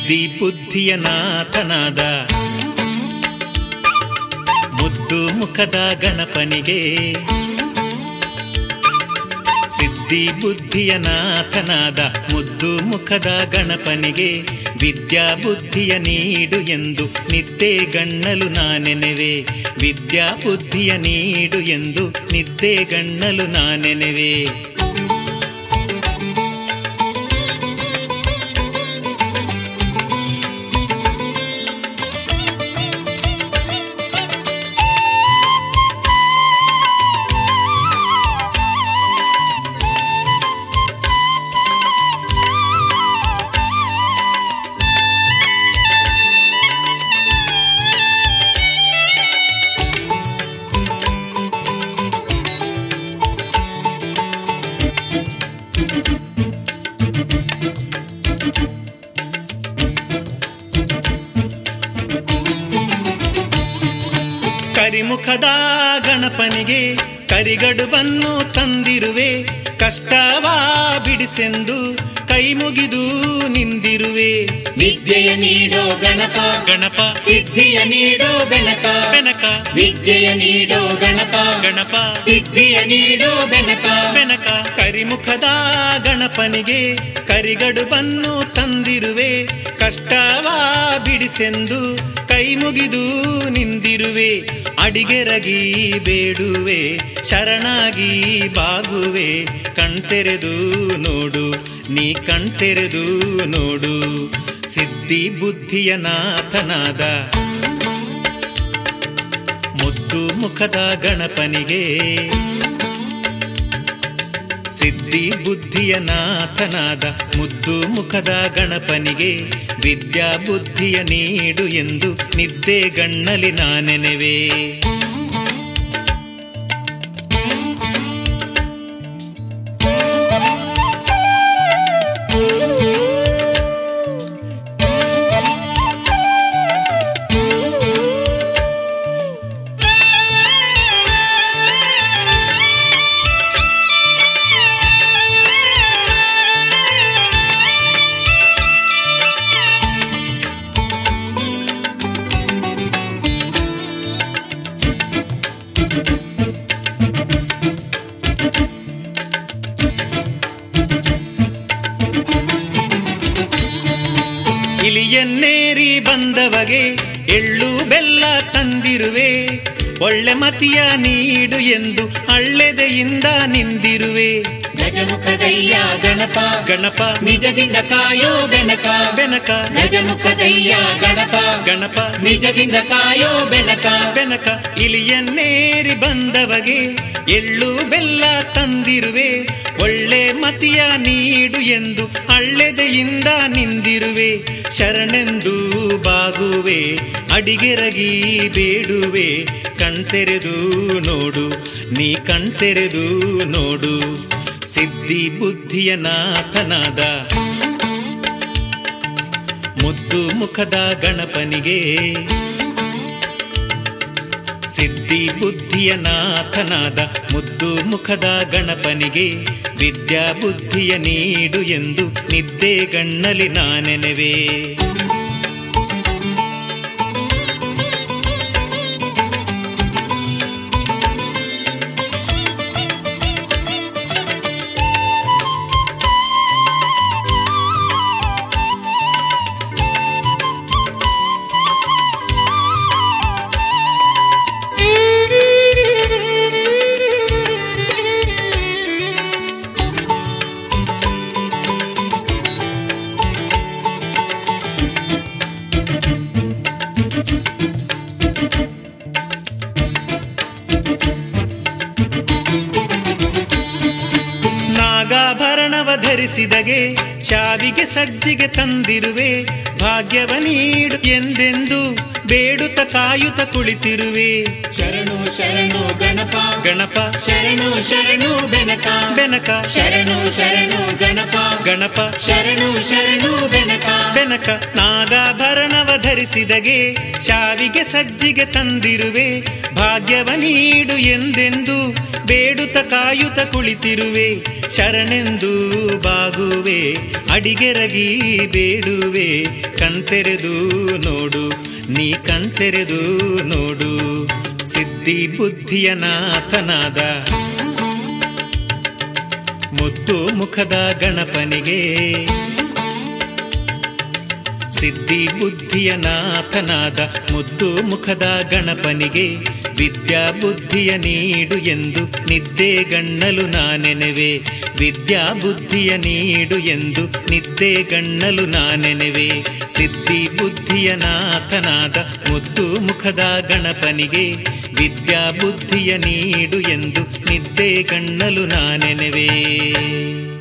ಸಿದ್ಧಿ ಬುದ್ಧಿಯ ನಾಥನಾದ ಮುದ್ದು ಮುಖದ ಗಣಪನಿಗೆ ಸಿದ್ಧಿ ಬುದ್ಧಿಯ ನಾಥನಾದ ಮುದ್ದು ಮುಖದ ಗಣಪನಿಗೆ ವಿದ್ಯಾ ಬುದ್ಧಿಯ ನೀಡು ಎಂದು ನಿದ್ದೆ ಗಣ್ಣಲು ನಾನೆನೆವೆ ವಿದ್ಯಾ ಬುದ್ಧಿಯ ನೀಡು ಎಂದು ನಿದ್ದೆ ಗಣ್ಣಲು ನಾನೆನೆವೆ ಕರಿಮುಖದ ಗಣಪನಿಗೆ ಕರಿಗಡುಬನ್ನು ತಂದಿರುವೆ ಕಷ್ಟವಾ ಬಿಡಿಸೆಂದು ಕೈ ಮುಗಿದು ನಿಂದಿರುವೆ ವಿದ್ಯೆಯ ನೀಡೋ ಗಣಪ ಗಣಪ ಸಿದ್ಧಿಯ ನೀಡೋ ಬೆನಕ ಬೆನಕ ವಿದ್ಯೆಯ ನೀಡೋ ಗಣಪ ಗಣಪ ಸಿದ್ಧಿಯ ನೀಡೋ ಬೆನಕ ಬೆನಕ ಕರಿಮುಖದ ಗಣಪನಿಗೆ ಕರಿಗಡುಬನ್ನು ತಂದಿರುವೆ ಕಷ್ಟವಾ ಬಿಡಿಸೆಂದು ಕೈ ಮುಗಿದು ನಿಂದಿರುವೆ ಅಡಿಗೆರಗಿ ಬೇಡುವೆ ಶರಣಾಗಿ ಬಾಗುವೆ ಕಣ್ತೆರೆದು ನೋಡು ನೀ ಕಣ್ತೆರೆದು ನೋಡು ಸಿದ್ಧಿ ಬುದ್ಧಿಯ ನಾಥನಾದ ಮುದ್ದು ಮುಖದ ಗಣಪನಿಗೆ ಸಿದ್ಧಿ ಬುದ್ಧಿಯ ನಾಥನಾದ ಮುದ್ದು ಮುಖದ ಗಣಪನಿಗೆ ವಿದ್ಯಾ ಬುದ್ಧಿಯ ನೀಡು ಎಂದು ನಿದ್ದೆ ಗಣ್ಣಲಿ ನಾನೆನೆವೆ ಇಲಿಯನ್ನೇರಿ ಬಂದವಗೆ ಎಳ್ಳು ಬೆಲ್ಲ ತಂದಿರುವೆ ಒಳ್ಳೆ ಮತಿಯ ನೀಡು ಎಂದು ಹಳ್ಳೆದೆಯಿಂದ ನಿಂದಿರುವೆ ಗಜಮುಖದಯ್ಯ ಗಣಪ ಗಣಪ ನಿಜದಿಂದ ಕಾಯೋ ಬೆನಕ ಬೆನಕ ಗಜಮುಖದಯ್ಯ ಗಣಪ ಗಣಪ ನಿಜದಿಂದ ಕಾಯೋ ಬೆನಕ ಬೆನಕ ಇಲಿಯನ್ನೇರಿ ಬಂದವಗೆ ಎಳ್ಳು ಬೆಲ್ಲ ತಂದಿರುವೆ ಒಳ್ಳೆ ಮತಿಯ ನೀಡು ಎಂದು ಹಳ್ಳೆದೆಯಿಂದ ನಿಂದಿರುವೆ ಶರಣೆಂದು ಬಾಗುವೆ ಅಡಿಗೆರಗಿ ಬೇಡುವೆ ಕಣ್ತೆರೆದು ನೋಡು ನೀ ಕಣ್ತೆರೆದು ನೋಡು ಸಿದ್ಧಿ ಬುದ್ಧಿಯ ನಾಥನಾದ ಮುದ್ದು ಮುಖದ ಗಣಪನಿಗೆ ಸಿದ್ಧಿ ಬುದ್ಧಿಯ ನಾಥನಾದ ಮುದ್ದು ಮುಖದ ಗಣಪನಿಗೆ ವಿದ್ಯಾ ಬುದ್ಧಿಯ ನೀಡು ಎಂದು ನಿದ್ದೆ ಗಣ್ಣಲಿ ನಾನೆನೆವೆ ನಾಗಾಭರಣವ ಧರಿಸಿದಗೆ ಶಾವಿಗೆ ಸಜ್ಜಿಗೆ ತಂದಿರುವೆ ಭಾಗ್ಯವ ನೀಡು ಎಂದೆಂದು ಬೇಡುತ್ತ ಕಾಯುತ್ತ ಕುಳಿತಿರುವೆ ಶರಣು ಶರಣು ಗಣಪ ಗಣಪ ಶರಣು ಶರಣು ಬೆನಕ ಬೆನಕ ಶರಣು ಶರಣು ಗಣಪ ಗಣಪ ಶರಣು ಶರಣು ಬೆನಕ ಬೆನಕ ನಾಗಾಭರಣವ ಧರಿಸಿದಗೆ ಶಾವಿಗೆ ಸಜ್ಜಿಗೆ ತಂದಿರುವೆ ಭಾಗ್ಯವ ನೀಡು ಎಂದೆಂದು ಬೇಡುತ್ತ ಕಾಯುತ್ತ ಕುಳಿತಿರುವೆ ಶರಣೆಂದು ಬಾಗುವೆ ಅಡಿಗೆರಗಿ ಬೇಡುವೆ ಕಣ್ತೆರೆದು ನೋಡು ನೀ ಕಣ್ತೆರೆದು ನೋಡು ಸಿದ್ಧಿ ಬುದ್ಧಿಯ ನಾಥನಾದ ಮುದ್ದು ಮುಖದ ಗಣಪನಿಗೆ ಸಿದ್ಧಿ ಬುದ್ಧಿಯ ನಾಥನಾದ ಮುದ್ದು ಮುಖದ ಗಣಪನಿಗೆ ವಿದ್ಯಾ ಬುದ್ಧಿಯ ನೀಡು ಎಂದು ನಿದ್ದೆ ಗಣ್ಣಲು ನಾನೆನೆವೆ ವಿದ್ಯಾ ಬುದ್ಧಿಯ ನೀಡು ಎಂದು ನಿದ್ದೆ ಗಣ್ಣಲು ನಾನೆನೆವೆ ಸಿದ್ಧಿ ಬುದ್ಧಿಯ ನಾಥನಾದ ಮುದ್ದು ಮುಖದ ಗಣಪನಿಗೆ ವಿದ್ಯಾ ಬುದ್ಧಿಯ ನೀಡು ಎಂದು ನಿದ್ದೆ ಗಣ್ಣಲು ನಾನೆನೆವೆ